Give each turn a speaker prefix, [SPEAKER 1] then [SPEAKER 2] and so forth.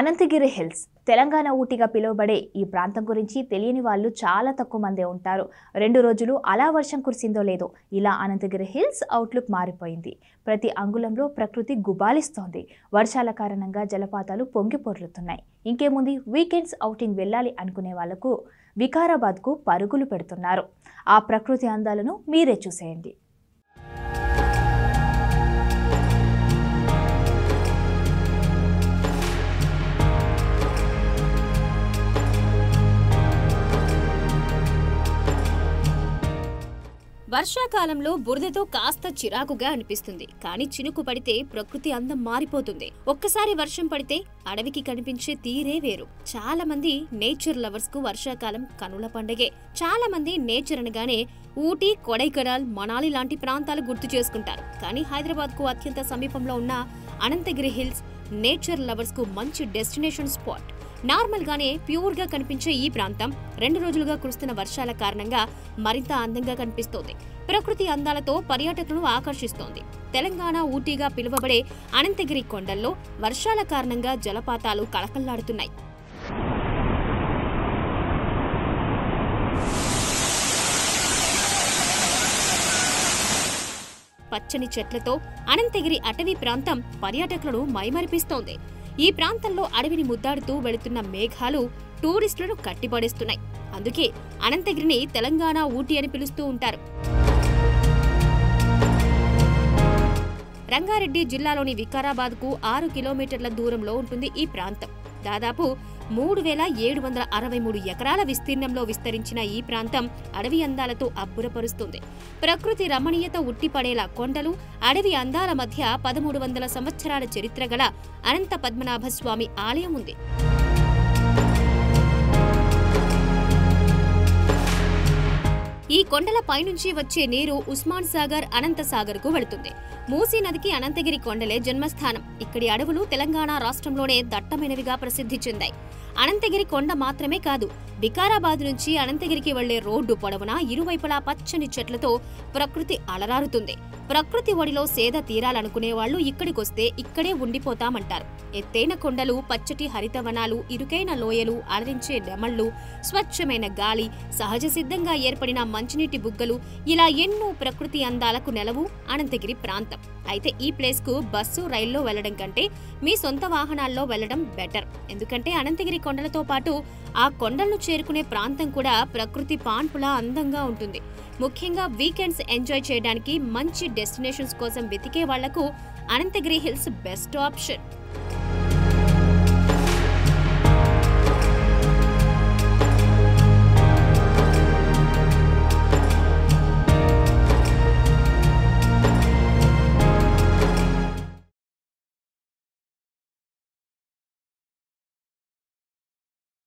[SPEAKER 1] Anantagiri hills Telangana ఊటీగా పిలువబడే ఈ ప్రాంతం గురించి తెలియని వాళ్ళు చాలా తక్కువ మందే ఉంటారు రెండు రోజులు అలా వర్షం కురిసిందో లేదో ఇలా అనంతగిరి హిల్స్ అవుట్లుక్ మారిపోయింది ప్రతి అంగుళంలో ప్రకృతి గుబాలిస్తోంది వర్షాల కారణంగా జలపాతాలు పొంగి పొర్లుతున్నాయి ఇంకేముంది వీకెండ్స్ అవుటింగ్ వెళ్ళాలి అనుకునే వాళ్లకు వికారాబాద్కు పరుగులు పెడుతున్నారు ఆ ప్రకృతి అందాలను మీరే చూసేయండి
[SPEAKER 2] వర్షాకాలంలో బురదతో కాస్త చిరాకుగా అనిపిస్తుంది కానీ చినుకు పడితే ప్రకృతి అందం మారిపోతుంది ఒక్కసారి వర్షం పడితే అడవికి కనిపించే తీరే వేరు చాలా మంది నేచర్ లవర్స్ కు వర్షాకాలం కనుల పండగే చాలా మంది నేచర్ అనగానే ఊటీ కొడైకెనాల్ మనాలి లాంటి ప్రాంతాలు గుర్తు చేసుకుంటారు కానీ హైదరాబాద్ కు అత్యంత సమీపంలో ఉన్న అనంతగిరి హిల్స్ నేచర్ లవర్స్ కు మంచి డెస్టినేషన్ స్పాట్ నార్మల్ గానే ప్యూర్ గా కనిపించే ఈ ప్రాంతం రెండు రోజులుగా కురుస్తున్న వర్షాల కారణంగా మరింత అందంగా కనిపిస్తోంది ప్రకృతి అందాలతో పర్యాటకులను ఆకర్షిస్తోంది తెలంగాణ ఊటీగా పిలువబడే అనంతగిరి కొండల్లో వర్షాల కారణంగా జలపాతాలు కళకళ్లాడుతున్నాయి పచ్చని చెట్లతో అనంతగిరి అటవీ ప్రాంతం పర్యాటకులను మైమరిపిస్తోంది ఈ ప్రాంతంలో అడవిని ముద్దాడుతూ వెళుతున్న మేఘాలు టూరిస్టులను కట్టిపడేస్తున్నాయి అందుకే అనంతగిరిని తెలంగాణ ఊటీ అని పిలుస్తూ ఉంటారు రంగారెడ్డి జిల్లాలోని వికారాబాద్ కు ఆరు కిలోమీటర్ల దూరంలో ఉంటుంది ఈ ప్రాంతం దాదాపు మూడు వేల ఏడు వందల అరవై మూడు ఎకరాల విస్తీర్ణంలో విస్తరించిన ఈ ప్రాంతం అడవి అందాలతో అబ్బురపరుస్తుంది ప్రకృతి రమణీయత ఉట్టిపడేలా కొండలు అడవి అందాల మధ్య పదమూడు వందల సంవత్సరాల చరిత్ర గల అనంత పద్మనాభ స్వామి ఆలయం ఉంది ఈ కొండల పైనుంచి వచ్చే నీరు ఉస్మాన్ సాగర్ అనంత సాగర్ కు వెళుతుంది మూసీ నదికి అనంతగిరి కొండలే జన్మస్థానం ఇక్కడి అడవులు తెలంగాణ రాష్ట్రంలోనే దట్టమైనవిగా ప్రసిద్ధి చెందాయి అనంతగిరి కొండ మాత్రమే కాదు వికారాబాద్ నుంచి అనంతగిరికి వెళ్లే రోడ్డు పొడవునా ఇరువైపులా పచ్చని చెట్లతో ప్రకృతి అలరారుతుంది ప్రకృతి ఒడిలో సేద తీరాలనుకునే వాళ్ళు ఇక్కడికొస్తే ఇక్కడే ఉండిపోతామంటారు ఎత్తైన కొండలు పచ్చటి హరితవనాలు ఇరుకైన లోయలు అలరించే నెమళ్లు స్వచ్ఛమైన గాలి సహజ సిద్ధంగా ఏర్పడిన మంచినీటి బుగ్గలు ఇలా ఎన్నో ప్రకృతి అందాలకు నెలవు అనంతగిరి ప్రాంతం అయితే ఈ ప్లేస్ కు బస్సు రైల్లో వెళ్లడం కంటే మీ సొంత వాహనాల్లో వెళ్లడం బెటర్ ఎందుకంటే అనంతగిరి కొండలతో పాటు ఆ కొండలను చేరుకునే ప్రాంతం కూడా ప్రకృతి పాన్పులా అందంగా ఉంటుంది ముఖ్యంగా వీకెండ్స్ ఎంజాయ్ చేయడానికి మంచి డెస్టినేషన్స్ కోసం వెతికే వాళ్లకు అనంతగిరి హిల్స్ బెస్ట్ ఆప్షన్